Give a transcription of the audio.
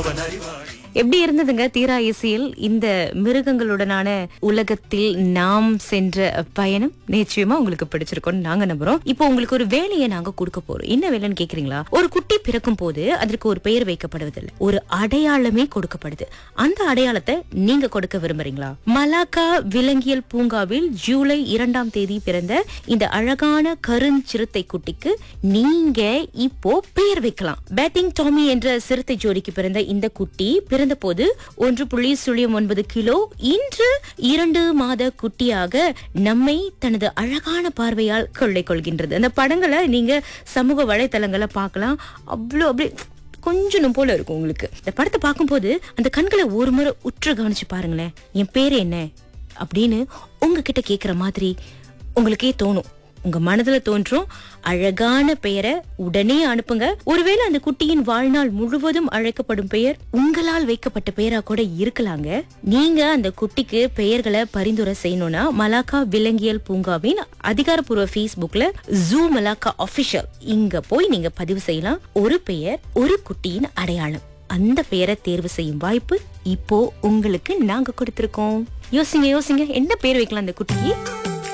அவன் அறிவாளி எப்படி இருந்ததுங்க தீரா இசையில் இந்த மிருகங்களுடனான உலகத்தில் நாம் சென்ற பயணம் நிச்சயமா உங்களுக்கு பிடிச்சிருக்கும்னு நாங்க நம்புறோம் இப்போ உங்களுக்கு ஒரு வேலையை நாங்க கொடுக்க போறோம் என்ன வேலைன்னு கேக்குறீங்களா ஒரு குட்டி பிறக்கும் போது அதற்கு ஒரு பெயர் வைக்கப்படுவதில்லை ஒரு அடையாளமே கொடுக்கப்படுது அந்த அடையாளத்தை நீங்க கொடுக்க விரும்புறீங்களா மலாக்கா விலங்கியல் பூங்காவில் ஜூலை இரண்டாம் தேதி பிறந்த இந்த அழகான கருஞ்சிறுத்தை குட்டிக்கு நீங்க இப்போ பெயர் வைக்கலாம் பேட்டிங் டாமி என்ற சிறுத்தை ஜோடிக்கு பிறந்த இந்த குட்டி பிறந்த போது ஒன்று புள்ளி சுழியம் ஒன்பது கிலோ இன்று இரண்டு மாத குட்டியாக நம்மை தனது அழகான பார்வையால் கொள்ளை கொள்கின்றது அந்த படங்களை நீங்க சமூக வலைத்தளங்களை பார்க்கலாம் அவ்வளோ அப்படியே கொஞ்சம் போல இருக்கும் உங்களுக்கு இந்த படத்தை பார்க்கும்போது அந்த கண்களை ஒரு முறை உற்று கவனிச்சு பாருங்களேன் என் பேரு என்ன அப்படின்னு உங்ககிட்ட கேக்குற மாதிரி உங்களுக்கே தோணும் உங்க மனதுல தோன்றும் அழகான பெயரை உடனே அனுப்புங்க ஒருவேளை அந்த குட்டியின் வாழ்நாள் முழுவதும் அழைக்கப்படும் பெயர் உங்களால் வைக்கப்பட்ட பெயரா கூட இருக்கலாங்க நீங்க அந்த குட்டிக்கு பெயர்களை பரிந்துரை செய்யணும்னா மலாக்கா விலங்கியல் பூங்காவின் அதிகாரப்பூர்வ Facebookல ஜூ மலாக்கா அபிஷியல் இங்க போய் நீங்க பதிவு செய்யலாம் ஒரு பெயர் ஒரு குட்டியின் அடையாளம் அந்த பெயரை தேர்வு செய்யும் வாய்ப்பு இப்போ உங்களுக்கு நாங்க கொடுத்திருக்கோம் யோசிங்க யோசிங்க என்ன பேர் வைக்கலாம் அந்த குட்டிக்கு